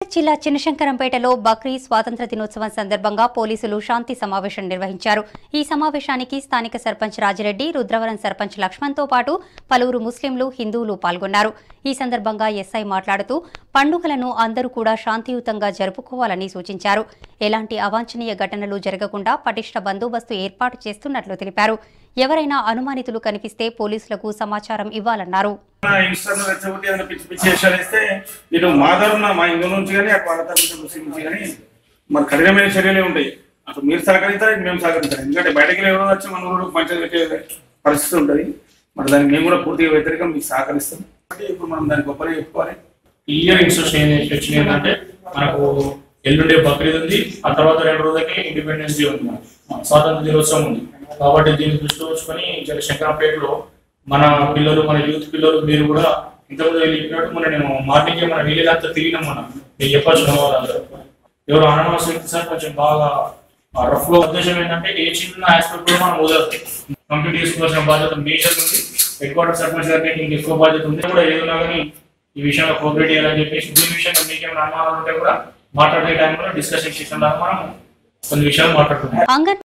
జిల్లా చిన్నశంకరంపేటలో బక్రీ స్వాతంత్ర దినోత్సవం సందర్భంగా పోలీసులు శాంతి సమావేశం నిర్వహించారు ఈ సమావేశానికి స్థానిక సర్పంచ్ రాజిరెడ్డి రుద్రవరం సర్పంచ్ లక్ష్మణ్తో పాటు పలువురు ముస్లింలు హిందువులు పాల్గొన్నారు ఈ సందర్భంగా ఎస్ఐ మాట్లాడుతూ పండుగలను అందరూ కూడా శాంతియుతంగా జరుపుకోవాలని సూచించారు ఎలాంటి అవాంఛనీయ ఘటనలు జరగకుండా పటిష్ట బందోబస్తు ఏర్పాటు చేస్తున్నట్లు తెలిపారు ఎవరైనా అనుమానితులు కనిపిస్తే పోలీసులకు సమాచారం ఇవ్వాలన్నారు యంగ్స్టర్లు రెచ్చగొట్టి ఏదైనా పిచ్చి పిచ్చి వేషాలు వేస్తే ఇటు మా తరఫున మా హిందూ నుంచి కానీ అటు వాళ్ళ తరఫున ముస్లిం నుంచి కానీ మరి కఠినమైన చర్యలే ఉంటాయి అటు మీరు సహకరిస్తారు ఇటు మేము సహకరిస్తాం ఎందుకంటే బయటకి ఎవరో వచ్చి మన ఊరు పంచాయతీ పెట్టే పరిస్థితి ఉంటుంది మరి దానికి మేము కూడా పూర్తిగా వ్యతిరేకం మీకు సహకరిస్తాం కాబట్టి ఇప్పుడు మనం దాన్ని గొప్పగా చెప్పుకోవాలి క్లియర్ ఇన్స్ట్రక్షన్ ఏం వచ్చినాయి ఏంటంటే మనకు ఎల్లుండే బక్రీద్ ఉంది ఆ తర్వాత రెండు రోజులకి ఇండిపెండెన్స్ డే ఉంది మనకు. స్వాతంత్ర దినోత్సవం ఉంది కాబట్టి దీన్ని దృష్టిలో ఉంచుకొని జర శంకరంపేటలో మన పిల్లలు మన యూత్ పిల్లలు మీరు కూడా ఇంతకుముందు వెళ్ళి చెప్పినట్టు మన నేను మార్నింగ్ మన వీళ్ళంతా తిరిగినాం మనం మీరు చెప్పచ్చు మన వాళ్ళందరూ ఎవరు అనవసరం వ్యక్తి సార్ కొంచెం బాగా రఫ్ గా ఉద్దేశం ఏంటంటే ఏ చిన్న ఆస్పెక్ట్ కూడా మనం వదలదు కంప్లీట్ చేసుకోవాల్సిన బాధ్యత మేజర్ ఉంది హెడ్ క్వార్టర్ సర్పంచ్ గారికి ఇంక ఎక్కువ బాధ్యత ఉంది కూడా ఏదైనా కానీ ఈ విషయంలో కోఆపరేట్ చేయాలని చెప్పేసి దీని విషయంలో మీకేమైనా అనుమానాలు ఉంటే కూడా మాట్లాడే టైంలో డిస్కషన్ సెషన్ లాగా మనం కొన్ని విషయాలు మాట్లాడుకుంటాం అంగన్